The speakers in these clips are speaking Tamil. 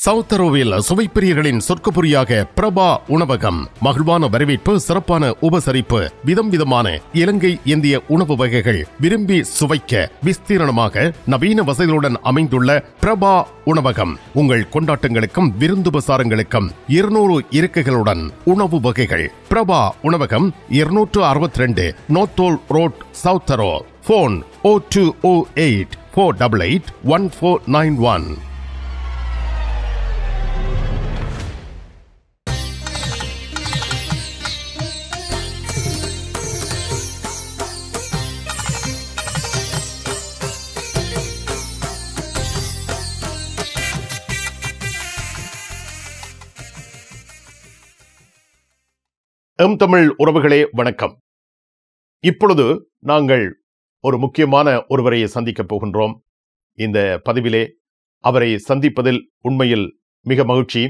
சவுத்தரோவில் சுவைப்பிரியர்களின் சொர்க்கபுரியாக பிரபா உணவகம் மகிழ்வான வரவேற்பு சிறப்பான உபசரிப்பு விதம் விதமான இலங்கை இந்திய உணவு வகைகள் விரும்பி சுவைக்க விஸ்தீரணமாக நவீன வசதிகளுடன் அமைந்துள்ள பிரபா உணவகம் உங்கள் கொண்டாட்டங்களுக்கும் விருந்துபசாரங்களுக்கும் இருநூறு இருக்கைகளுடன் உணவு வகைகள் பிரபா உணவகம் இருநூற்று அறுபத்தி ரெண்டு நோத்தோல் ரோட் சவுத்தரோ phone O two O eight four double eight one four nine one M Tamil உறவுகளே வணக்கம் இப்பொழுது நாங்கள் ஒரு முக்கியமான ஒருவரை சந்திக்கப் போகின்றோம் இந்த பதிவிலே அவரை சந்திப்பதில் உண்மையில் மிக மகிழ்ச்சி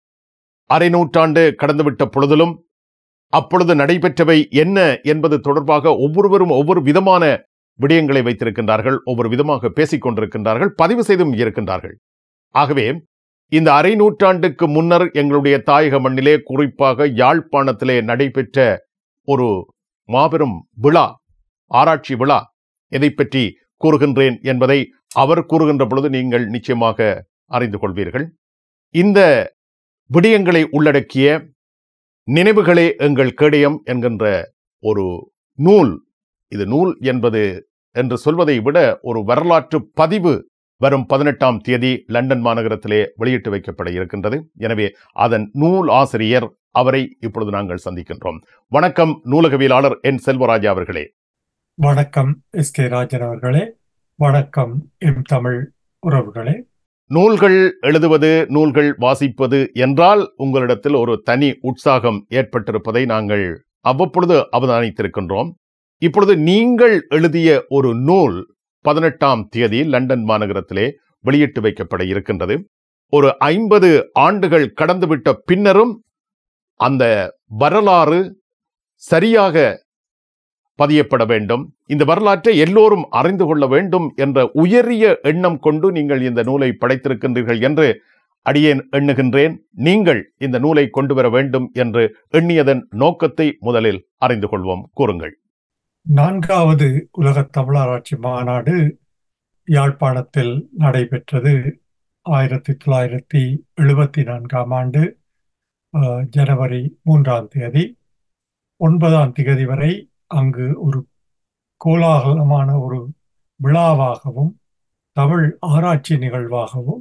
அரை நூற்றாண்டு கடந்துவிட்ட பொழுதிலும் அப்பொழுது நடைபெற்றவை என்ன என்பது தொடர்பாக ஒவ்வொருவரும் ஒவ்வொரு விதமான விடயங்களை வைத்திருக்கின்றார்கள் ஒவ்வொரு விதமாக பேசிக் கொண்டிருக்கின்றார்கள் பதிவு செய்தும் இருக்கின்றார்கள் ஆகவே இந்த அரை நூற்றாண்டுக்கு முன்னர் எங்களுடைய தாயக மண்ணிலே குறிப்பாக யாழ்ப்பாணத்திலே நடைபெற்ற ஒரு மாபெரும் விழா ஆராய்ச்சி விழா எதை பற்றி கூறுகின்றேன் என்பதை அவர் கூறுகின்ற பொழுது நீங்கள் நிச்சயமாக அறிந்து கொள்வீர்கள் இந்த விடயங்களை உள்ளடக்கிய நினைவுகளே எங்கள் கேடயம் என்கின்ற ஒரு நூல் இது நூல் என்பது என்று சொல்வதை விட ஒரு வரலாற்று பதிவு வரும் பதினெட்டாம் தேதி லண்டன் மாநகரத்திலே வெளியிட்டு வைக்கப்பட இருக்கின்றது எனவே அதன் நூல் ஆசிரியர் அவரை இப்பொழுது நாங்கள் சந்திக்கின்றோம் வணக்கம் நூலகவியலாளர் என் செல்வராஜா அவர்களே வணக்கம் எஸ் கே ராஜன் அவர்களே வணக்கம் எம் தமிழ் உறவுகளே நூல்கள் எழுதுவது நூல்கள் வாசிப்பது என்றால் உங்களிடத்தில் ஒரு தனி உற்சாகம் ஏற்பட்டிருப்பதை நாங்கள் அவ்வப்பொழுது அவதானித்திருக்கின்றோம் இப்பொழுது நீங்கள் எழுதிய ஒரு நூல் பதினெட்டாம் தேதி லண்டன் மாநகரத்திலே வெளியிட்டு வைக்கப்பட இருக்கின்றது ஒரு ஐம்பது ஆண்டுகள் கடந்துவிட்ட பின்னரும் அந்த வரலாறு சரியாக பதியப்பட வேண்டும் இந்த வரலாற்றை எல்லோரும் அறிந்து கொள்ள வேண்டும் என்ற உயரிய எண்ணம் கொண்டு நீங்கள் இந்த நூலை படைத்திருக்கின்றீர்கள் என்று அடியேன் எண்ணுகின்றேன் நீங்கள் இந்த நூலை கொண்டு வர வேண்டும் என்று எண்ணியதன் நோக்கத்தை முதலில் அறிந்து கொள்வோம் கூறுங்கள் நான்காவது உலக தமிழராட்சி மாநாடு யாழ்ப்பாணத்தில் நடைபெற்றது ஆயிரத்தி தொள்ளாயிரத்தி எழுபத்தி நான்காம் ஆண்டு அஹ், ஜனவரி மூன்றாம் தேதி ஒன்பதாம் தேதி வரை அங்கு ஒரு கோலாகலமான ஒரு விழாவாகவும் தமிழ் ஆராய்ச்சி நிகழ்வாகவும்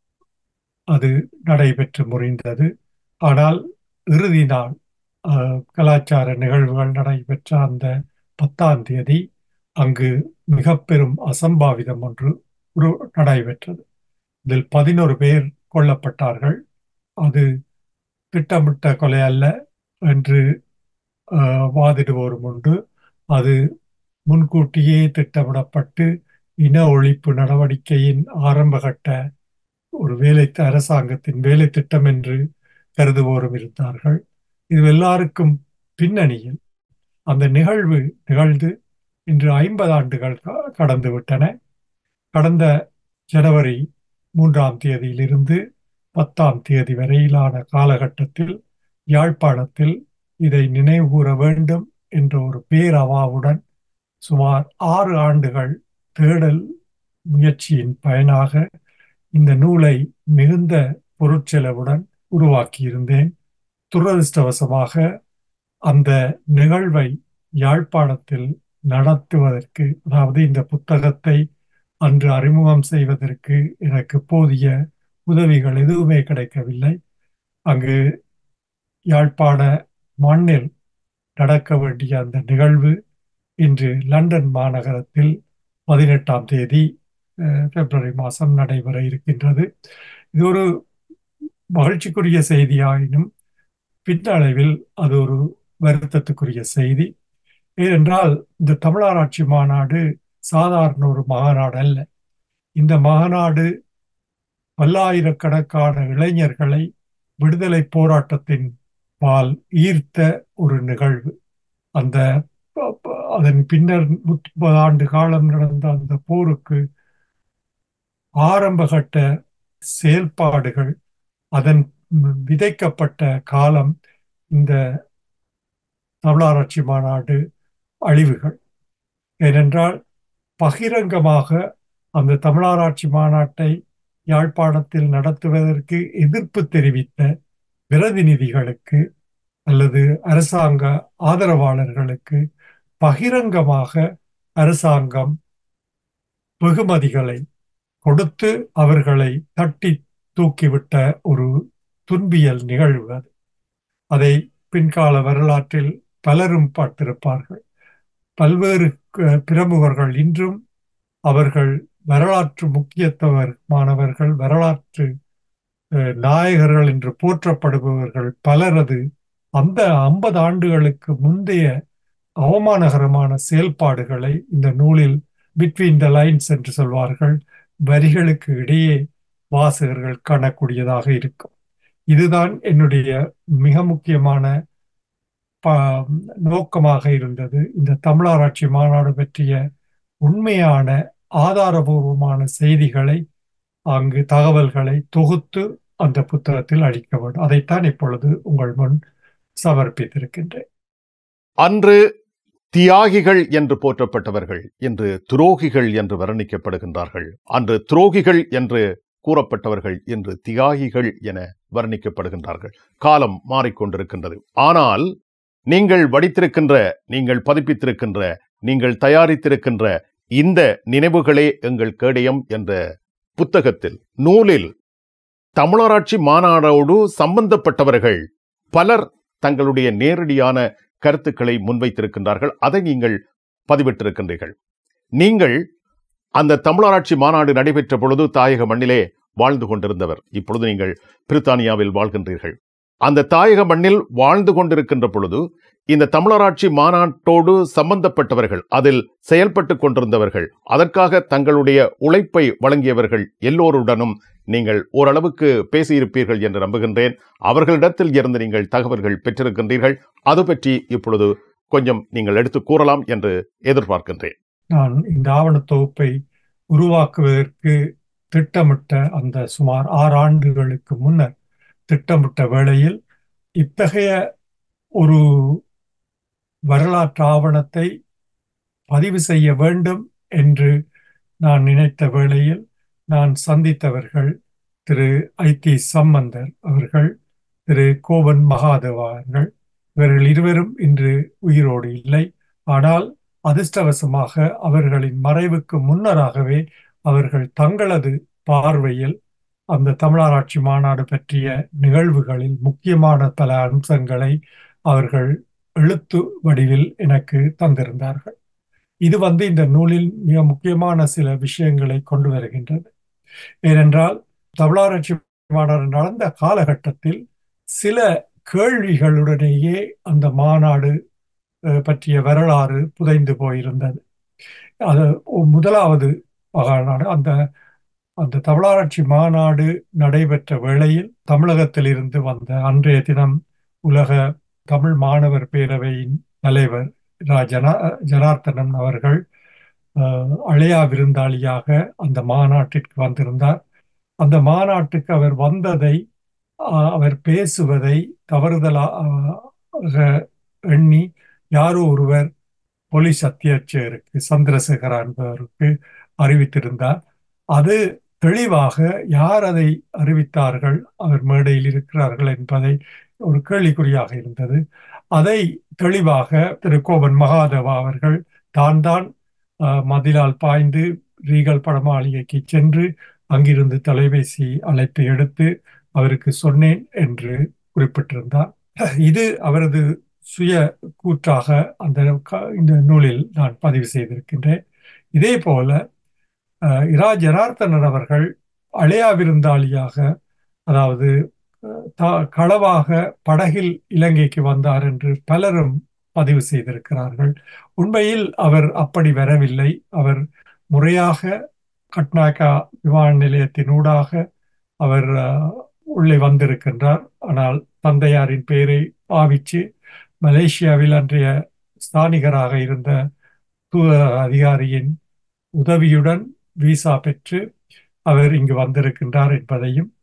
அது நடைபெற்று முடிந்தது ஆனால் இறுதி நாள் அஹ், கலாச்சார நிகழ்வுகள் நடைபெற்ற அந்த பத்தாம் தேதி அங்கு மிக பெரும் அசம்பாவிதம் ஒன்று உரு- நடைபெற்றது இதில் பதினோரு பேர் கொல்லப்பட்டார்கள் அது திட்டமிட்ட கொலை அல்ல என்று அஹ், வாதிடுவோரும் உண்டு அது முன்கூட்டியே திட்டமிடப்பட்டு இன ஒழிப்பு நடவடிக்கையின் ஆரம்பகட்ட ஒரு வேலை அரசாங்கத்தின் வேலை திட்டம் என்று கருதுவோரும் இருந்தார்கள் இது எல்லாருக்கும் பின்னணியில் அந்த நிகழ்வு நிகழ்ந்து இன்று ஐம்பது ஆண்டுகள் க- கடந்து விட்டன கடந்த ஜனவரி மூன்றாம் தேதியிலிருந்து பத்தாம் தேதி வரையிலான காலகட்டத்தில் யாழ்ப்பாணத்தில் இதை நினைவுகூர வேண்டும் என்ற ஒரு பேரவாவுடன் சுமார் ஆறு ஆண்டுகள் தேடல் முயற்சியின் பயனாக இந்த நூலை மிகுந்த பொருட்செலவுடன் உருவாக்கியிருந்தேன் துரதிர்ஷ்டவசமாக அந்த நிகழ்வை யாழ்ப்பாணத்தில் நடத்துவதற்கு அதாவது இந்த புத்தகத்தை அன்று அறிமுகம் செய்வதற்கு எனக்கு போதிய உதவிகள் எதுவுமே கிடைக்கவில்லை அங்கு யாழ்ப்பாண மண்ணில் நடக்க வேண்டிய அந்த நிகழ்வு இன்று லண்டன் மாநகரத்தில் பதினெட்டாம் தேதி அஹ், பிப்ரவரி மாதம் நடைபெற இருக்கின்றது இது ஒரு மகிழ்ச்சிக்குரிய செய்தியாயினும் பின்னளவில் அது ஒரு வருத்தத்துக்குரிய செய்தி ஏனென்றால் இந்த தமிழாராய்ச்சி மாநாடு சாதாரண ஒரு மாநாடு அல்ல இந்த மாநாடு பல்லாயிரக்கணக்கான இளைஞர்களை விடுதலை போராட்டத்தின் பால் ஈர்த்த ஒரு நிகழ்வு அந்த ப- ப- அதன் பின்னர் முப்பது ஆண்டு காலம் நடந்த அந்த போருக்கு ஆரம்பகட்ட செயல்பாடுகள் அதன் விதைக்கப்பட்ட காலம் இந்த தமிழாராய்ச்சி மாநாடு அழிவுகள் ஏனென்றால் பகிரங்கமாக அந்த தமிழாராய்ச்சி மாநாட்டை யாழ்ப்பாணத்தில் நடத்துவதற்கு எதிர்ப்பு தெரிவித்த பிரதிநிதிகளுக்கு அல்லது அரசாங்க ஆதரவாளர்களுக்கு பகிரங்கமாக அரசாங்கம் வெகுமதிகளை கொடுத்து அவர்களை தட்டி தூக்கிவிட்ட ஒரு துன்பியல் நிகழ்வு அது அதை பின்கால வரலாற்றில் பலரும் பார்த்திருப்பார்கள் பல்வேறு பிரமுகர்கள் இன்றும் அவர்கள் வரலாற்று முக்கியத்துவமானவர்கள் வரலாற்று நாயகர்கள் என்று போற்றப்படுபவர்கள் பலரது அந்த ஐம்பது ஆண்டுகளுக்கு முந்தைய அவமானகரமான செயல்பாடுகளை இந்த நூலில் பிட்வீன் த லைன்ஸ் என்று சொல்வார்கள் வரிகளுக்கு இடையே வாசகர்கள் காணக்கூடியதாக இருக்கும் இதுதான் என்னுடைய மிக முக்கியமான நோக்கமாக இருந்தது இந்த தமிழாராய்ச்சி மாநாடு பற்றிய உண்மையான ஆதாரபூர்வமான செய்திகளை அங்கு தகவல்களை தொகுத்து அந்த புத்தகத்தில் அளிக்க வேண்டும் அதைத்தான் இப்பொழுது உங்கள் முன் சமர்ப்பித்திருக்கின்றேன் அன்று தியாகிகள் என்று போற்றப்பட்டவர்கள் இன்று துரோகிகள் என்று வர்ணிக்கப்படுகின்றார்கள் அன்று துரோகிகள் என்று கூறப்பட்டவர்கள் இன்று தியாகிகள் என வர்ணிக்கப்படுகின்றார்கள் காலம் மாறிக்கொண்டிருக்கின்றது ஆனால் நீங்கள் வடித்திருக்கின்ற நீங்கள் பதிப்பித்திருக்கின்ற நீங்கள் தயாரித்திருக்கின்ற இந்த நினைவுகளே எங்கள் கேடயம் என்ற புத்தகத்தில் நூலில் தமிழராட்சி மாநாடோடு சம்பந்தப்பட்டவர்கள் பலர் தங்களுடைய நேரடியான கருத்துக்களை முன்வைத்திருக்கின்றார்கள் அதை நீங்கள் பதிவிட்டிருக்கின்றீர்கள் நீங்கள் அந்த தமிழராட்சி மாநாடு நடைபெற்ற பொழுது தாயக மண்ணிலே வாழ்ந்து கொண்டிருந்தவர் இப்பொழுது நீங்கள் பிரித்தானியாவில் வாழ்கின்றீர்கள் அந்த தாயக மண்ணில் வாழ்ந்து கொண்டிருக்கின்ற பொழுது இந்த தமிழராட்சி மாநாட்டோடு சம்பந்தப்பட்டவர்கள் அதில் செயல்பட்டு கொண்டிருந்தவர்கள் அதற்காக தங்களுடைய உழைப்பை வழங்கியவர்கள் எல்லோருடனும் நீங்கள் ஓரளவுக்கு பேசியிருப்பீர்கள் என்று நம்புகின்றேன் அவர்களிடத்தில் இருந்து நீங்கள் தகவல்கள் பெற்றிருக்கின்றீர்கள் அது பற்றி இப்பொழுது கொஞ்சம் நீங்கள் எடுத்து கூறலாம் என்று எதிர்பார்க்கின்றேன் நான் இந்த ஆவண தொகுப்பை உருவாக்குவதற்கு திட்டமிட்ட அந்த சுமார் ஆறு ஆண்டுகளுக்கு முன்னர் திட்டமிட்ட வேளையில் இத்தகைய ஒரு வரலாற்று ஆவணத்தை பதிவு செய்ய வேண்டும் என்று நான் நினைத்த வேளையில் நான் சந்தித்தவர்கள் திரு ஐ டி சம்பந்தர் அவர்கள் திரு கோவன் மகாதேவா அவர்கள் இவர்கள் இருவரும் இன்று உயிரோடு இல்லை ஆனால் அதிர்ஷ்டவசமாக அவர்களின் மறைவுக்கு முன்னராகவே அவர்கள் தங்களது பார்வையில் அந்த தமிழராட்சி மாநாடு பற்றிய நிகழ்வுகளில் முக்கியமான பல அம்சங்களை அவர்கள் எழுத்து வடிவில் எனக்கு தந்திருந்தார்கள் இது வந்து இந்த நூலில் மிக முக்கியமான சில விஷயங்களை கொண்டு வருகின்றது ஏனென்றால் தமிழராட்சி மாநாடு நடந்த காலகட்டத்தில் சில கேள்விகளுடனேயே அந்த மாநாடு பற்றிய வரலாறு புதைந்து போயிருந்தது அது முதலாவது மாநாடு அந்த அந்த தமிழராட்சி மாநாடு நடைபெற்ற வேளையில் தமிழகத்தில் இருந்து வந்த அன்றைய தினம் உலக தமிழ் மாணவர் பேரவையின் தலைவர் ரா ஜனா ஜனார்த்தனன் அவர்கள் அழையா விருந்தாளியாக அந்த மாநாட்டிற்கு வந்திருந்தார் அந்த மாநாட்டுக்கு அவர் வந்ததை அவர் பேசுவதை தவறுதலாக எண்ணி யாரோ ஒருவர் போலீஸ் அத்தியட்சருக்கு சந்திரசேகரா என்பவருக்கு அறிவித்திருந்தார் அது தெளிவாக யார் அதை அறிவித்தார்கள் அவர் மேடையில் இருக்கிறார்கள் என்பதை ஒரு கேள்விக்குறியாக இருந்தது அதை தெளிவாக திரு கோபன் மகாதேவா அவர்கள் தான் தான் மதிலால் பாய்ந்து ரீகல் படமாளிகைக்கு சென்று அங்கிருந்து தொலைபேசி அழைப்பை எடுத்து அவருக்கு சொன்னேன் என்று குறிப்பிட்டிருந்தார் இது அவரது சுய கூற்றாக அந்த இந்த நூலில் நான் பதிவு செய்திருக்கின்றேன் இதே போல இரா ஜனார்த்தனன் அவர்கள் அழையா விருந்தாளியாக அதாவது களவாக படகில் இலங்கைக்கு வந்தார் என்று பலரும் பதிவு செய்திருக்கிறார்கள் உண்மையில் அவர் அப்படி வரவில்லை அவர் முறையாக கட்நாயக்கா விமான நிலையத்தினூடாக அவர் உள்ளே வந்திருக்கின்றார் ஆனால் தந்தையாரின் பெயரை பாவிச்சு மலேசியாவில் அன்றைய ஸ்தானிகராக இருந்த தூதர அதிகாரியின் உதவியுடன் விசா பெற்று அவர் இங்கு வந்திருக்கின்றார் என்பதையும்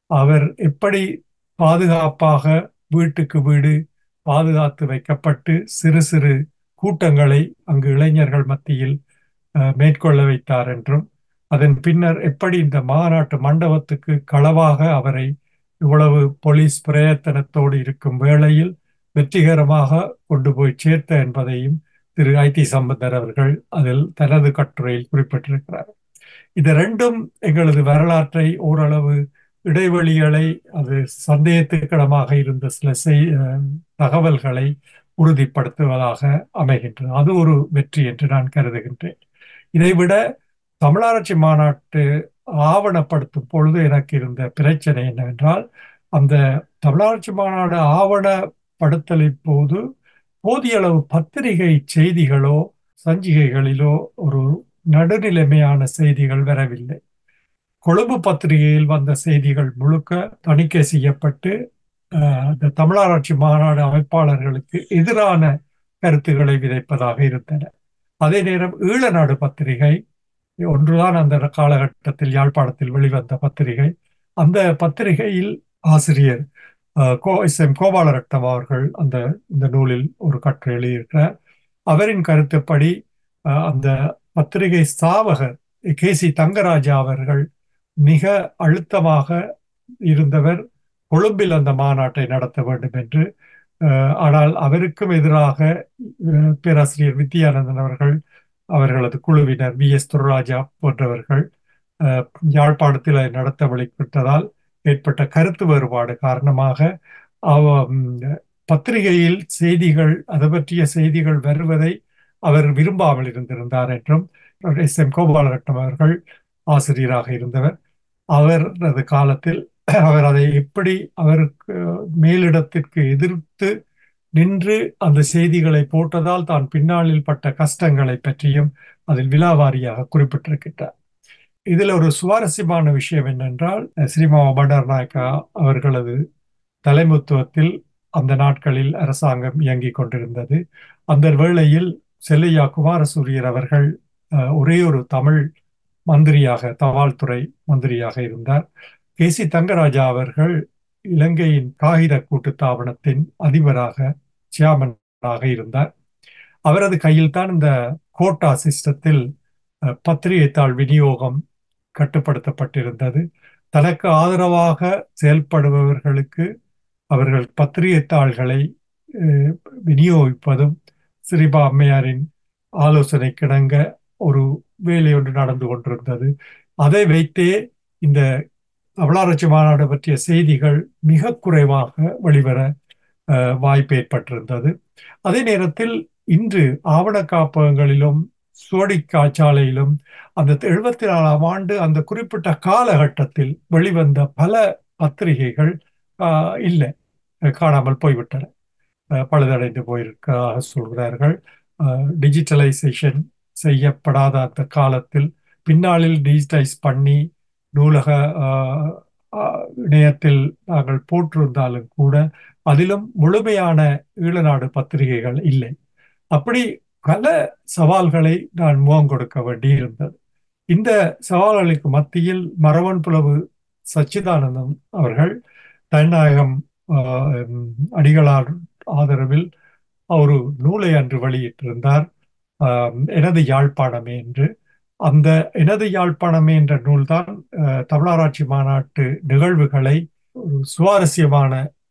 அவர் எப்படி பாதுகாப்பாக வீட்டுக்கு வீடு பாதுகாத்து வைக்கப்பட்டு சிறு சிறு கூட்டங்களை அங்கு இளைஞர்கள் மத்தியில் அஹ், மேற்கொள்ள வைத்தார் என்றும் அதன் பின்னர் எப்படி இந்த மாநாட்டு மண்டபத்துக்கு களவாக அவரை இவ்வளவு போலீஸ் பிரயத்தனத்தோடு இருக்கும் வேளையில் வெற்றிகரமாக கொண்டு போய் சேர்த்த என்பதையும் திரு ஐ டி சம்பந்தர் அவர்கள் அதில் தனது கட்டுரையில் குறிப்பிட்டிருக்கிறார் இது ரெண்டும் எங்களது வரலாற்றை ஓரளவு இடைவெளிகளை அது சந்தேகத்துக்கிடமாக இருந்த சில செய் அஹ், தகவல்களை உறுதிப்படுத்துவதாக அமைகின்றது அது ஒரு வெற்றி என்று நான் கருதுகின்றேன் இதைவிட தமிழாராய்ச்சி மாநாட்டு ஆவணப்படுத்தும் பொழுது எனக்கு இருந்த பிரச்சனை என்னவென்றால் அந்த தமிழாராய்ச்சி மாநாடு ஆவணப்படுத்தலின் போது போதிய அளவு பத்திரிகை செய்திகளோ சஞ்சிகைகளிலோ ஒரு நடுநிலைமையான செய்திகள் வரவில்லை கொழும்பு பத்திரிகையில் வந்த செய்திகள் முழுக்க தணிக்கை செய்யப்பட்டு அஹ், இந்த தமிழாராய்ச்சி மாநாடு அமைப்பாளர்களுக்கு எதிரான கருத்துக்களை விதைப்பதாக இருந்தன அதே நேரம் ஈழநாடு பத்திரிகை ஒன்றுதான் அந்த காலகட்டத்தில் யாழ்ப்பாணத்தில் வெளிவந்த பத்திரிகை அந்த பத்திரிகையில் ஆசிரியர் அஹ், கோ எஸ் எம் கோபாலரட்னம் அவர்கள் அந்த இந்த நூலில் ஒரு கட்டுரை எழுதியிருக்கிறார் அவரின் கருத்துப்படி அஹ், அந்த பத்திரிகை ஸ்தாபகர் கே சி தங்கராஜா அவர்கள் மிக அழுத்தமாக இருந்தவர் கொழும்பில் அந்த மாநாட்டை நடத்த வேண்டும் என்று அஹ், ஆனால் அவருக்கும் எதிராக அஹ், பேராசிரியர் வித்யானந்தன் அவர்கள் அவர்களது குழுவினர் வி எஸ் துரராஜா போன்றவர்கள் அஹ், யாழ்ப்பாணத்தில் அதை நடத்த வழிபட்டதால் ஏற்பட்ட கருத்து வேறுபாடு காரணமாக அவ ம், பத்திரிகையில் செய்திகள் அது பற்றிய செய்திகள் வருவதை அவர் விரும்பாமல் இருந்திருந்தார் என்றும் எஸ் எம் கோபாலரட்னம் அவர்கள் ஆசிரியராக இருந்தவர் அவரது காலத்தில் அவர் அதை எப்படி அவருக்கு மேலிடத்திற்கு எதிர்த்து நின்று அந்த செய்திகளை போட்டதால் தான் பின்னாளில் பட்ட கஷ்டங்களை பற்றியும் அதில் விலாவாரியாக குறிப்பிட்டிருக்கிறார் இதில் ஒரு சுவாரஸ்யமான விஷயம் என்னென்றால் ஸ்ரீமாவ பண்டாரநாயக்கா அவர்களது தலைமைத்துவத்தில் அந்த நாட்களில் அரசாங்கம் இயங்கிக் கொண்டிருந்தது அந்த வேளையில் செல்லையா குமாரசூரியர் அவர்கள் அஹ், ஒரே ஒரு தமிழ் மந்திரியாக தபால் துறை மந்திரியாக இருந்தார் கே சி தங்கராஜா அவர்கள் இலங்கையின் காகித கூட்டுத்தாபனத்தின் அதிபராக சியாமனாக இருந்தார் அவரது கையில் தான் இந்த கோட்டா சிஸ்டத்தில் அஹ், பத்திரிகைத்தாள் விநியோகம் கட்டுப்படுத்தப்பட்டிருந்தது தனக்கு ஆதரவாக செயல்படுபவர்களுக்கு அவர்கள் பத்திரிகைத்தாள்களை அஹ், விநியோகிப்பதும் சிறிபா அம்மையாரின் ஆலோசனை கிணங்க ஒரு வேலை ஒன்று நடந்து கொண்டிருந்தது அதை வைத்தே இந்த தமிழாராய்ச்சி மாநாடு பற்றிய செய்திகள் மிக குறைவாக வெளிவர அஹ், வாய்ப்பு ஏற்பட்டிருந்தது அதே நேரத்தில் இன்று ஆவண காப்பகங்களிலும் சுவடி காச்சாலையிலும் அந்த எழுபத்தி நாலாம் ஆண்டு அந்த குறிப்பிட்ட காலகட்டத்தில் வெளிவந்த பல பத்திரிகைகள் ஆஹ், இல்லை காணாமல் போய்விட்டன அஹ், பழுதடைந்து போயிருக்காக சொல்கிறார்கள் டிஜிட்டலைசேஷன் செய்யப்படாத அந்த காலத்தில் பின்னாளில் டிஜிட்டைஸ் பண்ணி நூலக ஆஹ், ஆஹ், இணையத்தில் நாங்கள் போட்டிருந்தாலும் கூட அதிலும் முழுமையான ஈழநாடு பத்திரிகைகள் இல்லை அப்படி பல சவால்களை நான் முகம் கொடுக்க வேண்டியிருந்தது இந்த சவால்களுக்கு மத்தியில் மரவன் புலவு சச்சிதானந்தம் அவர்கள் தன்னாயகம் ஆஹ், அடிகளார் ஆதரவில் ஒரு நூலை அன்று வெளியிட்டிருந்தார் ஆஹ், எனது யாழ்ப்பாணமே என்று அந்த எனது யாழ்ப்பாணமே என்ற நூல்தான் ஆஹ், தமிழாராய்ச்சி மாநாட்டு நிகழ்வுகளை ஒரு சுவாரஸ்யமான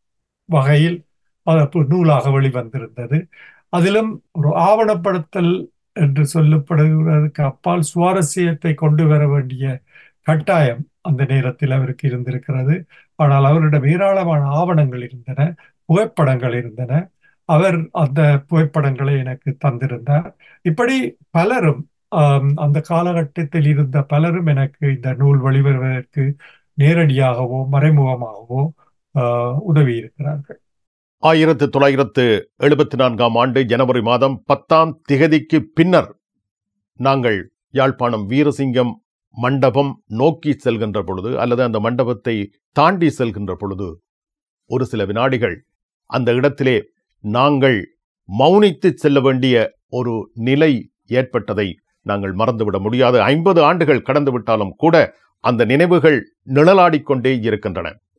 வகையில் அது நூலாக வெளிவந்திருந்தது அதிலும் ஒரு ஆவணப்படுத்தல் என்று சொல்லப்படுவதற்கு அப்பால் சுவாரஸ்யத்தை கொண்டு வர வேண்டிய கட்டாயம் அந்த நேரத்தில் அவருக்கு இருந்திருக்கிறது ஆனால் அவரிடம் ஏராளமான ஆவணங்கள் இருந்தன புகைப்படங்கள் இருந்தன அவர் அந்த புகைப்படங்களை எனக்கு தந்திருந்தார் இப்படி பலரும் ஆம், அந்த காலகட்டத்தில் இருந்த பலரும் எனக்கு இந்த நூல் வெளிவருவதற்கு நேரடியாகவோ மறைமுகமாகவோ ஆஹ், உதவி இருக்கிறார்கள் ஆயிரத்து தொள்ளாயிரத்து எழுபத்தி நான்காம் ஆண்டு ஜனவரி மாதம் பத்தாம் திகதிக்கு பின்னர் நாங்கள் யாழ்ப்பாணம் வீரசிங்கம் மண்டபம் நோக்கி செல்கின்ற பொழுது அல்லது அந்த மண்டபத்தை தாண்டி செல்கின்ற பொழுது ஒரு சில வினாடிகள் அந்த இடத்திலே நாங்கள் மௌனித்து செல்ல வேண்டிய ஒரு நிலை ஏற்பட்டதை நாங்கள் மறந்துவிட முடியாது ஐம்பது ஆண்டுகள் கடந்து விட்டாலும் கூட அந்த நினைவுகள் நிழலாடிக்கொண்டே இருக்கின்றன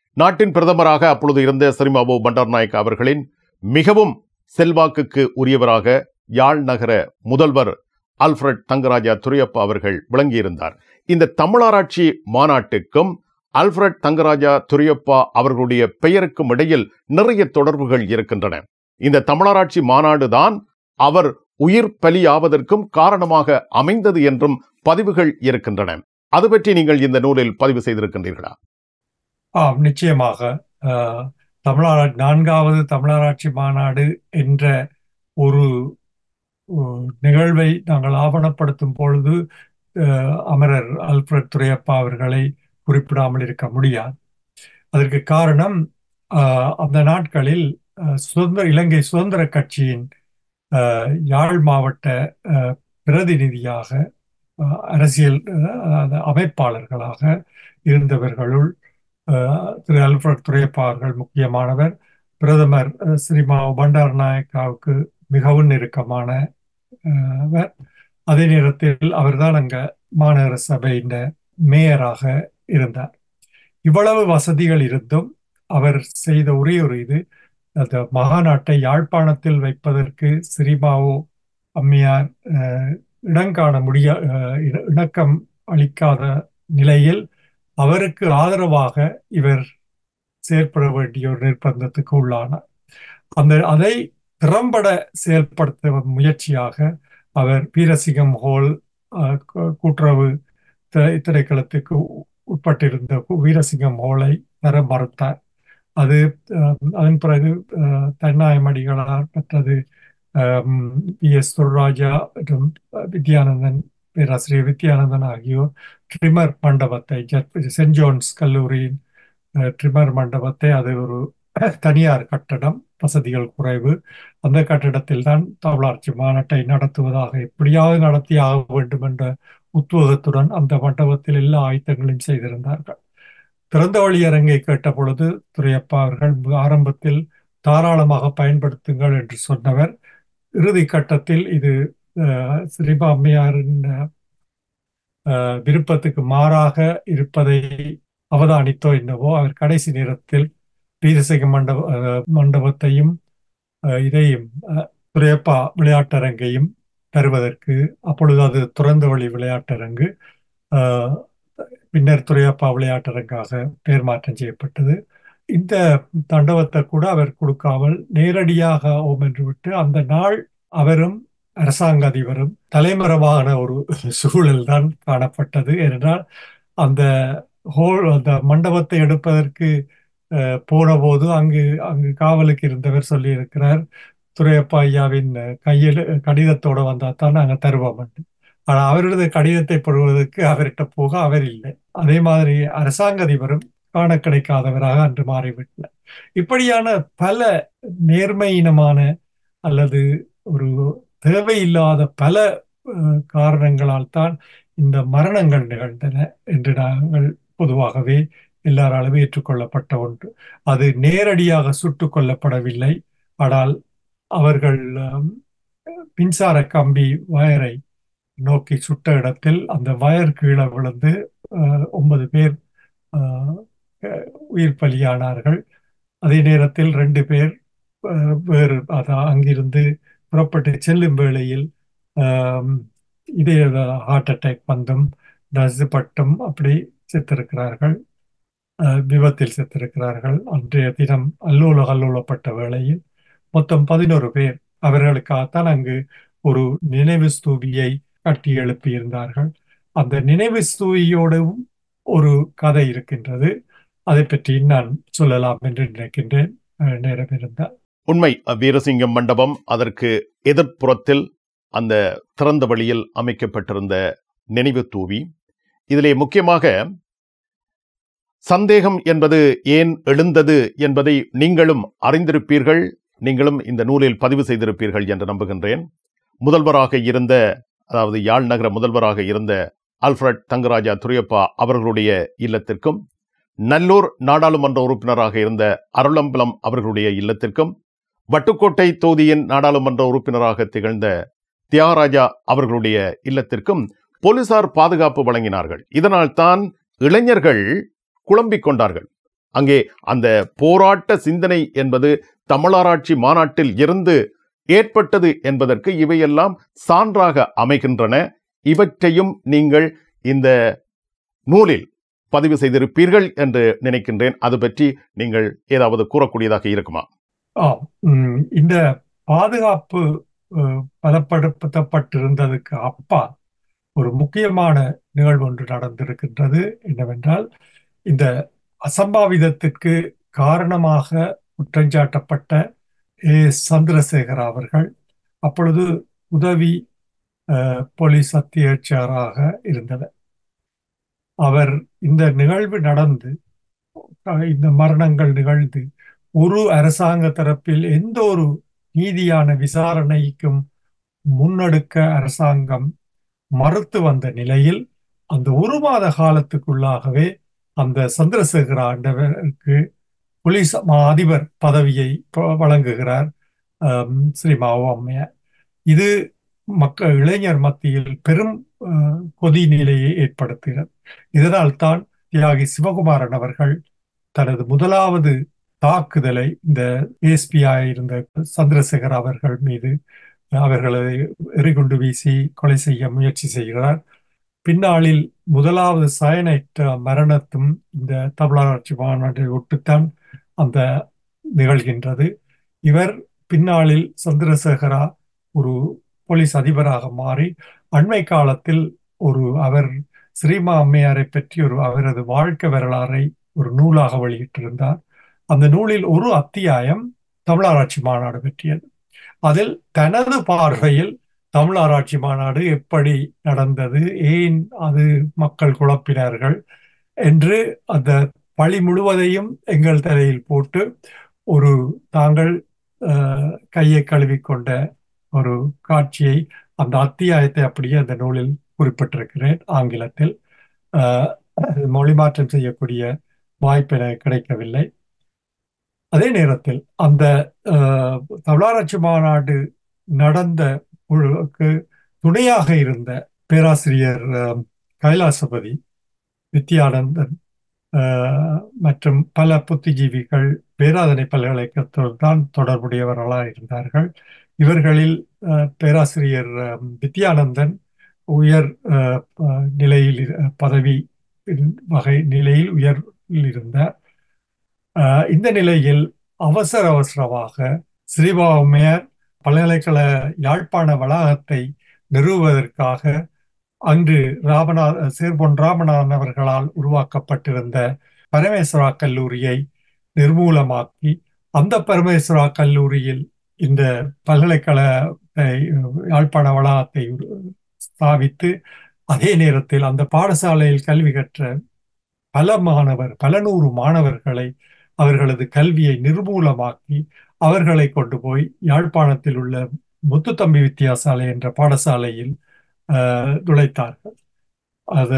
நாட்டின் பிரதமராக அப்பொழுது இருந்த சிரிமாவோ பண்டார்நாயக் அவர்களின் மிகவும் செல்வாக்குக்கு உரியவராக யாழ் நகர முதல்வர் அல்ஃபிரட் தங்கராஜா துரையப்பா அவர்கள் விளங்கியிருந்தார் இந்த தமிழாராய்ச்சி மாநாட்டுக்கும் அல்ஃபிரட் தங்கராஜா துரையப்பா அவர்களுடைய பெயருக்கும் இடையில் நிறைய தொடர்புகள் இருக்கின்றன இந்த தமிழராட்சி மாநாடு தான் அவர் உயிர் பலியாவதற்கும் காரணமாக அமைந்தது என்றும் பதிவுகள் இருக்கின்றன அது பற்றி நீங்கள் இந்த நூலில் பதிவு செய்திருக்கின்றீர்களா ஆம் நிச்சயமாக அஹ், தமிழரா நான்காவது தமிழராட்சி மாநாடு என்ற ஒரு ஒரு நிகழ்வை நாங்கள் ஆவணப்படுத்தும் பொழுது அஹ், அமரர் அல்ஃபிரட் துரையப்பா அவர்களை குறிப்பிடாமல் இருக்க முடியாது அதற்கு காரணம் அஹ், அந்த நாட்களில் அஹ், சுதந்திர இலங்கை சுதந்திர கட்சியின் அஹ், யாழ் மாவட்ட அஹ், பிரதிநிதியாக அஹ், அரசியல் அஹ், அமைப்பாளர்களாக இருந்தவர்களுள் அஹ், திரு அல்ஃபிரட் துரையப்பா அவர்கள் முக்கியமானவர் பிரதமர் அஹ், ஸ்ரீமா பண்டார் நாயக்காவுக்கு மிகவும் நெருக்கமான அஹ், வர் அதே நேரத்தில் அவர்தான் அங்க மாநகர சபையின் மேயராக இருந்தார் இவ்வளவு வசதிகள் இருந்தும் அவர் செய்த ஒரே ஒரு இது அந்த மகாநாட்டை யாழ்ப்பாணத்தில் வைப்பதற்கு சிறிமாவோ அம்மையார் அஹ், இடங்காண முடியா அஹ், இண- இணக்கம் அளிக்காத நிலையில் அவருக்கு ஆதரவாக இவர் செயற்பட வேண்டிய ஒரு நிர்பந்தத்துக்கு உள்ளானார் அந்த அதை திறம்பட செயல்படுத்த முயற்சியாக அவர் வீரசிங்கம் ஹோல் அஹ், கூ- கூட்டுறவு திரை- திரைக்களத்துக்கு உ- உட்பட்டிருந்த கு- வீரசிங்கம் ஹோலை தர மறுத்தார் அது அஹ், அதன் பிறகு அஹ், தன்னாயமடிகளார் மற்றது பி எஸ் துர்ராஜா மற்றும் வித்யானந்தன் பேராசிரியர் வித்யானந்தன் ஆகியோர் ட்ரிமர் மண்டபத்தை ஜட்- சென்ட் ஜோன்ஸ் கல்லூரியின் அஹ், ட்ரிமர் மண்டபத்தை அது ஒரு தனியார் கட்டடம் வசதிகள் குறைவு அந்த கட்டிடத்தில் தான் தமிழாட்சி மாநாட்டை நடத்துவதாக எப்படியாவது நடத்தி ஆக வேண்டும் என்ற உத்வேகத்துடன் அந்த மண்டபத்தில் எல்லா ஆயத்தங்களையும் செய்திருந்தார்கள் திறந்த வழி அரங்கை கேட்ட பொழுது துரையப்பா அவர்கள் ஆரம்பத்தில் தாராளமாக பயன்படுத்துங்கள் என்று சொன்னவர் இறுதி கட்டத்தில் இது அஹ், ஸ்ரீபா அம்மையாரின் அஹ், விருப்பத்துக்கு மாறாக இருப்பதை அவதானித்தோ என்னவோ அவர் கடைசி நேரத்தில் வீரசிங்க மண்டப அஹ், மண்டபத்தையும் அஹ், இதையும் அஹ், துரையப்பா விளையாட்டரங்கையும் தருவதற்கு அப்பொழுது அது திறந்த வழி விளையாட்டரங்கு அஹ், பின்னர் துரையப்பா விளையாட்டரங்காக பெயர் மாற்றம் செய்யப்பட்டது இந்த தண்டவத்தை கூட அவர் கொடுக்காமல் நேரடியாக ஓம் என்று விட்டு அந்த நாள் அவரும் அரசாங்க அதிபரும் தலைமறைவான ஒரு சூழல் தான் காணப்பட்டது ஏனென்றால் அந்த ஹோல் அந்த மண்டபத்தை எடுப்பதற்கு அஹ், போன போது அங்கு அங்கு காவலுக்கு இருந்தவர் சொல்லியிருக்கிறார் துரையப்பா ஐயாவின் கையில் கடிதத்தோட வந்தா தான் நாங்கள் தருவோம் என்று. ஆனா அவரது கடிதத்தை பெறுவதற்கு அவர்கிட்ட போக அவர் இல்லை அதே மாதிரி அரசாங்க அதிபரும் காண கிடைக்காதவராக அன்று மாறிவிட்டார் இப்படியான பல நேர்மையினமான அல்லது ஒரு தேவையில்லாத பல அஹ், காரணங்களால் தான் இந்த மரணங்கள் நிகழ்ந்தன என்று நாங்கள் பொதுவாகவே எல்லாராலும் ஏற்றுக்கொள்ளப்பட்ட ஒன்று அது நேரடியாக சுட்டுக் கொல்லப்படவில்லை ஆனால் அவர்கள் அஹ், மின்சார கம்பி வயரை நோக்கி சுட்ட இடத்தில் அந்த வயர் கீழே விழுந்து அஹ், ஒன்பது பேர் அஹ், அஹ், உயிர் பலியானார்கள் அதே நேரத்தில் ரெண்டு பேர் அஹ், வேறு அதான் அங்கிருந்து புறப்பட்டு செல்லும் வேளையில் ஆம், இதய ஹார்ட் அட்டாக் வந்தும் நசுப்பட்டும் அப்படி செத்திருக்கிறார்கள் அஹ், விபத்தில் செத்திருக்கிறார்கள் அன்றைய தினம் அல்லோல கல்லோலப்பட்ட வேளையில் மொத்தம் பதினோரு பேர் அவர்களுக்காகத்தான் அங்கு ஒரு நினைவு ஸ்தூபியை கட்டி எழுப்பியிருந்தார்கள் அந்த நினைவு ஸ்தூபியோடும் ஒரு கதை இருக்கின்றது அதை பற்றி நான் சொல்லலாம் என்று நினைக்கின்றேன் அஹ், நேரம் இருந்தால் உண்மை வீரசிங்கம் மண்டபம் அதற்கு எதிர்ப்புறத்தில் அந்த திறந்த வழியில் அமைக்கப்பட்டிருந்த நினைவு தூவி இதிலே முக்கியமாக சந்தேகம் என்பது ஏன் எழுந்தது என்பதை நீங்களும் அறிந்திருப்பீர்கள் நீங்களும் இந்த நூலில் பதிவு செய்திருப்பீர்கள் என்று நம்புகின்றேன் முதல்வராக இருந்த அதாவது யாழ் நகர முதல்வராக இருந்த அல்ஃபிரட் தங்கராஜா துரையப்பா அவர்களுடைய இல்லத்திற்கும் நல்லூர் நாடாளுமன்ற உறுப்பினராக இருந்த அருளம்பலம் அவர்களுடைய இல்லத்திற்கும் வட்டுக்கோட்டை தொகுதியின் நாடாளுமன்ற உறுப்பினராக திகழ்ந்த தியாகராஜா அவர்களுடைய இல்லத்திற்கும் போலீசார் பாதுகாப்பு வழங்கினார்கள் இதனால் தான் இளைஞர்கள் குழம்பிக் கொண்டார்கள் அங்கே அந்த போராட்ட சிந்தனை என்பது தமிழராட்சி மாநாட்டில் இருந்து ஏற்பட்டது என்பதற்கு இவையெல்லாம் சான்றாக அமைகின்றன இவற்றையும் நீங்கள் இந்த நூலில் பதிவு செய்திருப்பீர்கள் என்று நினைக்கின்றேன் அது பற்றி நீங்கள் ஏதாவது கூறக்கூடியதாக இருக்குமா ஆம் உம், இந்த பாதுகாப்பு அஹ், பலப்படுத்தப்பட்டிருந்ததுக்கு அப்பா ஒரு முக்கியமான நிகழ்வு ஒன்று நடந்திருக்கின்றது என்னவென்றால் இந்த அசம்பாவிதத்திற்கு காரணமாக குற்றஞ்சாட்டப்பட்ட ஏ சந்திரசேகர் அவர்கள் அப்பொழுது உதவி அஹ், போலீஸ் அத்தியட்சராக இருந்தவர் அவர் இந்த நிகழ்வு நடந்து அஹ், இந்த மரணங்கள் நிகழ்ந்து ஒரு அரசாங்க தரப்பில் எந்த ஒரு நீதியான விசாரணைக்கும் முன்னெடுக்க அரசாங்கம் மறுத்து வந்த நிலையில் அந்த ஒரு மாத காலத்துக்குள்ளாகவே அந்த சந்திரசேகர ஆண்டவருக்கு போலீஸ் மா அதிபர் பதவியை ப- வழங்குகிறார் ஆம், ஸ்ரீ மாவோ அம்மையார் இது மக்கள் இளைஞர் மத்தியில் பெரும் அஹ், கொதி நிலையை ஏற்படுத்துகிறது இதனால் தான் தியாகி சிவகுமாரன் அவர்கள் தனது முதலாவது தாக்குதலை இந்த ஏஎஸ்பியா இருந்த சந்திரசேகர் அவர்கள் மீது அவர்களை எறிகுண்டு வீசி கொலை செய்ய முயற்சி செய்கிறார் பின்னாளில் முதலாவது சயனைட் மரணத்தும் இந்த தமிழராட்சி மாநாட்டை ஒட்டுத்தான் அந்த நிகழ்கின்றது இவர் பின்னாளில் சந்திரசேகரா ஒரு போலீஸ் அதிபராக மாறி அண்மை காலத்தில் ஒரு அவர் ஸ்ரீமா அம்மையாரை பற்றி ஒரு அவரது வாழ்க்கை வரலாறை ஒரு நூலாக வெளியிட்டிருந்தார் அந்த நூலில் ஒரு அத்தியாயம் தமிழராட்சி மாநாடு பற்றியது அதில் தனது பார்வையில் தமிழராட்சி மாநாடு எப்படி நடந்தது ஏன் அது மக்கள் குழப்பினார்கள் என்று அந்த பழி முழுவதையும் எங்கள் தலையில் போட்டு ஒரு தாங்கள் அஹ், கையை கழுவிக்கொண்ட ஒரு காட்சியை அந்த அத்தியாயத்தை அப்படியே அந்த நூலில் குறிப்பிட்டிருக்கிறேன் ஆங்கிலத்தில் அஹ், மொழிமாற்றம் செய்யக்கூடிய வாய்ப்பு எனக்கு கிடைக்கவில்லை அதே நேரத்தில் அந்த அஹ், தமிழராட்சி மாநாடு நடந்த குழுவுக்கு துணையாக இருந்த பேராசிரியர் அஹ், கைலாசபதி வித்யானந்தன் அஹ், மற்றும் பல புத்திஜீவிகள் பேராதனை பல்கலைக்கழகத்தோடு தான் தொடர்புடையவர்களாக இருந்தார்கள் இவர்களில் அஹ், பேராசிரியர் அஹ், வித்யானந்தன் உயர் அஹ், அஹ், நிலையில் இரு- பதவி வகை நிலையில் உயர்வில் இருந்தார் அஹ், இந்த நிலையில் அவசர அவசரமாக ஸ்ரீபாவமையர் பல்கலைக்கழக யாழ்ப்பாண வளாகத்தை நிறுவுவதற்காக அன்று ராமநாத சேர்பொன் ராமநாதன் அவர்களால் உருவாக்கப்பட்டிருந்த பரமேஸ்வரா கல்லூரியை நிர்மூலமாக்கி அந்த பரமேஸ்வரா கல்லூரியில் இந்த பல்கலைக்கழகத்தை யாழ்ப்பாண வளாகத்தை ஸ்தாபித்து அதே நேரத்தில் அந்த பாடசாலையில் கல்வி கற்ற பல மாணவர் பல நூறு மாணவர்களை அவர்களது கல்வியை நிர்மூலமாக்கி அவர்களை கொண்டு போய் யாழ்ப்பாணத்தில் உள்ள முத்துத்தம்பி வித்தியாசாலை என்ற பாடசாலையில் அஹ், நுழைத்தார்கள் அத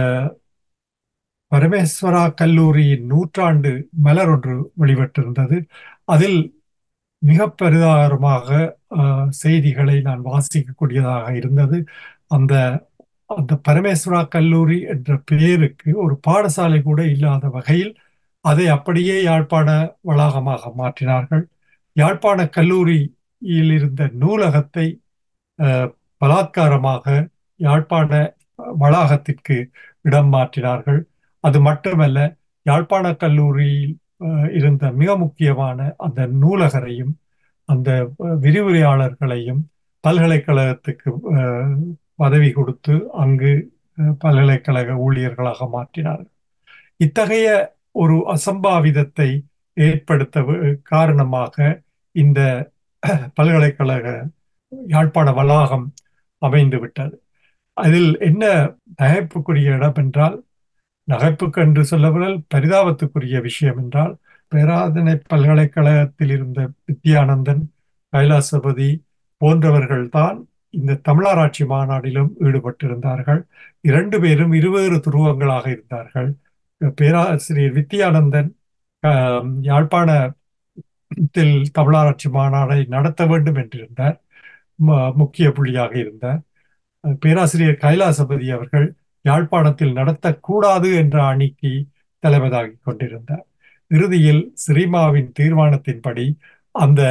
பரமேஸ்வரா கல்லூரியின் நூற்றாண்டு மலர் ஒன்று வெளிவட்டிருந்தது அதில் மிக பெரிதாரமாக அஹ், செய்திகளை நான் வாசிக்கக்கூடியதாக இருந்தது அந்த அந்த பரமேஸ்வரா கல்லூரி என்ற பெயருக்கு ஒரு பாடசாலை கூட இல்லாத வகையில் அதை அப்படியே யாழ்ப்பாண வளாகமாக மாற்றினார்கள் யாழ்ப்பாண கல்லூரியில் இருந்த நூலகத்தை அஹ், பலாத்காரமாக யாழ்ப்பாண வளாகத்திற்கு இடம் மாற்றினார்கள் அது மட்டுமல்ல யாழ்ப்பாண கல்லூரியில் அஹ், இருந்த மிக முக்கியமான அந்த நூலகரையும் அந்த அஹ், விரிவுரையாளர்களையும் பல்கலைக்கழகத்துக்கு அஹ், பதவி கொடுத்து அங்கு அஹ், பல்கலைக்கழக ஊழியர்களாக மாற்றினார்கள் இத்தகைய ஒரு அசம்பாவிதத்தை ஏற்படுத்த வ- காரணமாக இந்த பல்கலைக்கழக யாழ்ப்பாண வளாகம் அமைந்து விட்டது அதில் என்ன நகைப்புக்குரிய இடம் என்றால் நகைப்புக்கு என்று சொல்லவில்லை பரிதாபத்துக்குரிய விஷயம் என்றால் பேராதனை பல்கலைக்கழகத்தில் இருந்த வித்யானந்தன் கைலாசபதி போன்றவர்கள் தான் இந்த தமிழராட்சி மாநாட்டிலும் ஈடுபட்டிருந்தார்கள் இரண்டு பேரும் இருவேறு துருவங்களாக இருந்தார்கள் பேராசிரியர் வித்யானந்தன் ஆஹ், யாழ்ப்பாணத்தில் தமிழராட்சி மாநாடை நடத்த வேண்டும் என்றிருந்தார் ம- முக்கிய புள்ளியாக இருந்தார் பேராசிரியர் கைலாசபதி அவர்கள் யாழ்ப்பாணத்தில் நடத்தக்கூடாது என்ற அணிக்கு தலைவதாகிக் கொண்டிருந்தார் இறுதியில் ஸ்ரீமாவின் தீர்மானத்தின்படி அந்த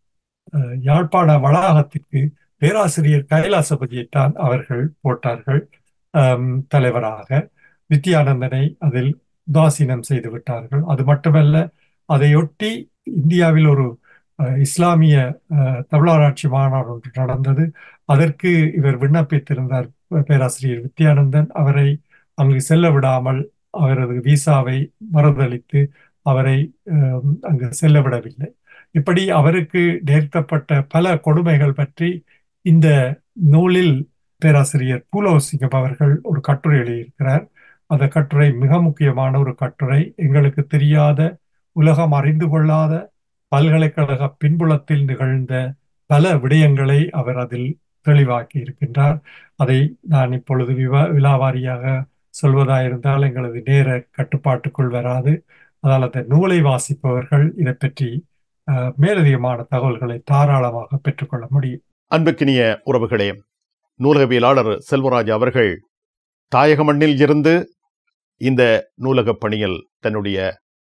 அஹ், யாழ்ப்பாண வளாகத்திற்கு பேராசிரியர் கைலாசபதியைத்தான் அவர்கள் போட்டார்கள் ஆம், தலைவராக வித்யானந்தனை அதில் உதாசீனம் செய்து விட்டார்கள் அது மட்டுமல்ல அதையொட்டி இந்தியாவில் ஒரு அஹ், இஸ்லாமிய அஹ், தமிழராட்சி மாநாடு ஒன்று நடந்தது அதற்கு இவர் விண்ணப்பித்திருந்தார் பேராசிரியர் வித்யானந்தன் அவரை அங்கு செல்ல விடாமல் அவரது விசாவை மறுதளித்து அவரை அஹ், அங்கு செல்ல விடவில்லை இப்படி அவருக்கு நேர்த்தப்பட்ட பல கொடுமைகள் பற்றி இந்த நூலில் பேராசிரியர் பூலோசிங்கம் அவர்கள் ஒரு கட்டுரை எழுதியிருக்கிறார் அந்த கட்டுரை மிக முக்கியமான ஒரு கட்டுரை எங்களுக்கு தெரியாத உலகம் அறிந்து கொள்ளாத பல்கலைக்கழக பின்புலத்தில் நிகழ்ந்த பல விடயங்களை அவர் அதில் தெளிவாக்கி இருக்கின்றார் அதை நான் இப்பொழுது விவா விலாவாரியாக சொல்வதாயிருந்தால் எங்களது நேர கட்டுப்பாட்டுக்குள் வராது அதனால் அந்த நூலை வாசிப்பவர்கள் இதை பற்றி அஹ், மேலதிகமான தகவல்களை தாராளமாக பெற்றுக்கொள்ள முடியும் அன்புக்கினிய உறவுகளே நூலகவியலாளர் செல்வராஜ் அவர்கள் தாயக மண்ணில் இருந்து இந்த நூலகப் பணியில் தன்னுடைய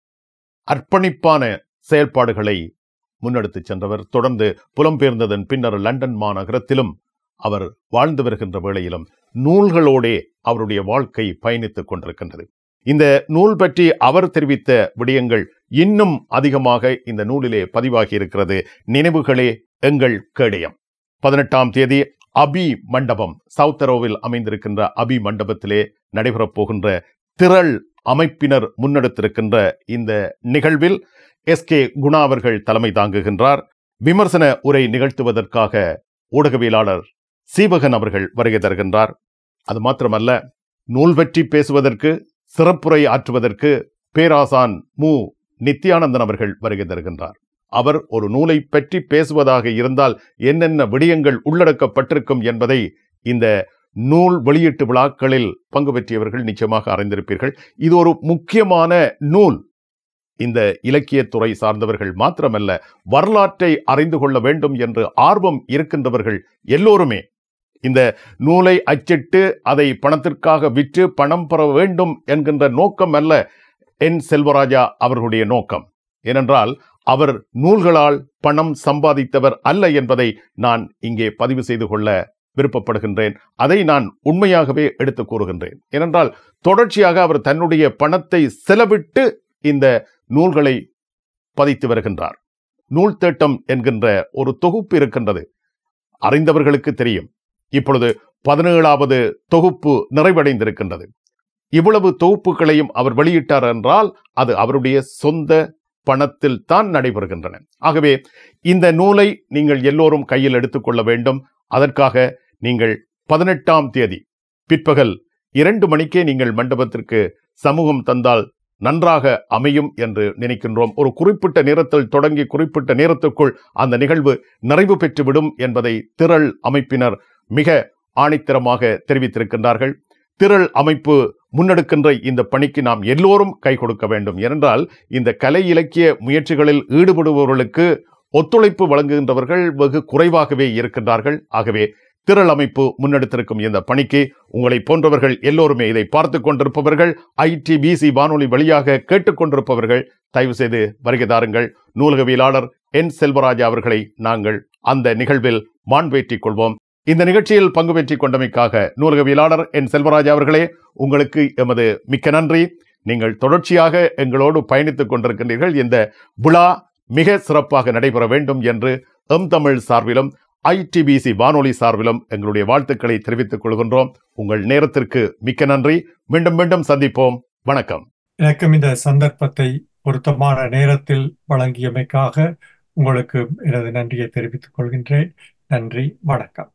அர்ப்பணிப்பான செயல்பாடுகளை முன்னெடுத்துச் சென்றவர் தொடர்ந்து புலம்பெயர்ந்ததன் பின்னர் லண்டன் மாநகரத்திலும் அவர் வாழ்ந்து வருகின்ற வேளையிலும் நூல்களோடே அவருடைய வாழ்க்கை பயணித்துக் கொண்டிருக்கின்றது இந்த நூல் பற்றி அவர் தெரிவித்த விடயங்கள் இன்னும் அதிகமாக இந்த நூலிலே பதிவாகி இருக்கிறது நினைவுகளே எங்கள் கேடயம் பதினெட்டாம் தேதி அபி மண்டபம் சவுத்தரோவில் அமைந்திருக்கின்ற அபி மண்டபத்திலே நடைபெறப் போகின்ற திரள் அமைப்பினர் முன்னெடுத்திருக்கின்ற இந்த நிகழ்வில் எஸ் கே குணா அவர்கள் தலைமை தாங்குகின்றார் விமர்சன உரை நிகழ்த்துவதற்காக ஊடகவியலாளர் சீவகன் அவர்கள் வருகை தருகின்றார் அது மாத்திரமல்ல நூல் பற்றி பேசுவதற்கு சிறப்புரை ஆற்றுவதற்கு பேராசான் மு நித்யானந்தன் அவர்கள் வருகை தருகின்றார் அவர் ஒரு நூலை பற்றி பேசுவதாக இருந்தால் என்னென்ன விடயங்கள் உள்ளடக்கப்பட்டிருக்கும் என்பதை இந்த நூல் வெளியீட்டு விழாக்களில் பங்கு பெற்றியவர்கள் நிச்சயமாக அறிந்திருப்பீர்கள் இது ஒரு முக்கியமான நூல் இந்த இலக்கியத்துறை சார்ந்தவர்கள் மாத்திரமல்ல வரலாற்றை அறிந்து கொள்ள வேண்டும் என்று ஆர்வம் இருக்கின்றவர்கள் எல்லோருமே இந்த நூலை அச்சிட்டு அதை பணத்திற்காக விற்று பணம் பெற வேண்டும் என்கின்ற நோக்கம் அல்ல என் செல்வராஜா அவர்களுடைய நோக்கம் ஏனென்றால் அவர் நூல்களால் பணம் சம்பாதித்தவர் அல்ல என்பதை நான் இங்கே பதிவு செய்து கொள்ள விருப்பப்படுகின்றேன் அதை நான் உண்மையாகவே எடுத்து கூறுகின்றேன் ஏனென்றால் தொடர்ச்சியாக அவர் தன்னுடைய பணத்தை செலவிட்டு இந்த நூல்களை பதித்து வருகின்றார் நூல் தேட்டம் என்கின்ற ஒரு தொகுப்பு இருக்கின்றது அறிந்தவர்களுக்கு தெரியும் இப்பொழுது பதினேழாவது தொகுப்பு நிறைவடைந்திருக்கின்றது இவ்வளவு தொகுப்புகளையும் அவர் வெளியிட்டார் என்றால் அது அவருடைய சொந்த பணத்தில் தான் நடைபெறுகின்றன ஆகவே இந்த நூலை நீங்கள் எல்லோரும் கையில் எடுத்துக்கொள்ள வேண்டும் அதற்காக நீங்கள் பதினெட்டாம் தேதி பிற்பகல் இரண்டு மணிக்கே நீங்கள் மண்டபத்திற்கு சமூகம் தந்தால் நன்றாக அமையும் என்று நினைக்கின்றோம் ஒரு குறிப்பிட்ட நேரத்தில் தொடங்கி குறிப்பிட்ட நேரத்துக்குள் அந்த நிகழ்வு நிறைவு பெற்றுவிடும் என்பதை திரள் அமைப்பினர் மிக ஆணித்தரமாக தெரிவித்திருக்கின்றார்கள் திரள் அமைப்பு முன்னெடுக்கின்ற இந்த பணிக்கு நாம் எல்லோரும் கை கொடுக்க வேண்டும் ஏனென்றால் இந்த கலை இலக்கிய முயற்சிகளில் ஈடுபடுபவர்களுக்கு ஒத்துழைப்பு வழங்குகின்றவர்கள் வெகு குறைவாகவே இருக்கின்றார்கள் ஆகவே திரள் அமைப்பு முன்னெடுத்திருக்கும் இந்த பணிக்கு உங்களை போன்றவர்கள் எல்லோருமே இதை பார்த்து கொண்டிருப்பவர்கள் ஐடிபிசி வானொலி வழியாக கேட்டுக்கொண்டிருப்பவர்கள் தயவு செய்து வருகை தாருங்கள் நூலகவியலாளர் என் செல்வராஜா அவர்களை நாங்கள் அந்த நிகழ்வில் மாண்பேற்றிக் கொள்வோம் இந்த நிகழ்ச்சியில் பங்கு பெற்றிக் கொண்டமைக்காக நூலகவியலாளர் என் செல்வராஜா அவர்களே உங்களுக்கு எமது மிக்க நன்றி நீங்கள் தொடர்ச்சியாக எங்களோடு பயணித்துக் கொண்டிருக்கின்றீர்கள் இந்த விழா மிக சிறப்பாக நடைபெற வேண்டும் என்று எம் தமிழ் சார்பிலும் ஐடிபிசி வானொலி சார்பிலும் எங்களுடைய வாழ்த்துக்களை தெரிவித்துக் கொள்கின்றோம் உங்கள் நேரத்திற்கு மிக்க நன்றி மீண்டும் மீண்டும் சந்திப்போம் வணக்கம் எனக்கும் இந்த சந்தர்ப்பத்தை பொருத்தமான நேரத்தில் வழங்கியமைக்காக உங்களுக்கு எனது நன்றியை தெரிவித்துக் கொள்கின்றேன் நன்றி வணக்கம்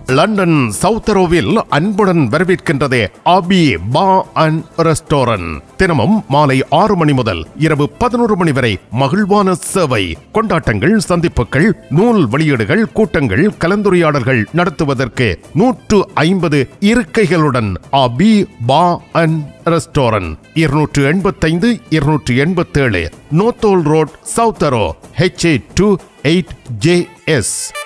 லண்டன் சவுத்தரோவில் அன்புடன் வரவேற்கின்றது அபி பா அண்ட் ரெஸ்டாரண்ட் தினமும் மாலை ஆறு மணி முதல் இரவு பதினோரு மணி வரை மகிழ்வான சேவை கொண்டாட்டங்கள் சந்திப்புகள் நூல் வெளியீடுகள் கூட்டங்கள் கலந்துரையாடல்கள் நடத்துவதற்கு நூற்று ஐம்பது இருக்கைகளுடன் அபி பா அண்ட் ரெஸ்டாரண்ட் இருநூற்று எண்பத்தைந்து இருநூற்று எண்பத்தேழு நோத்தோல் ரோட் சவுத்தரோ H A two eight J S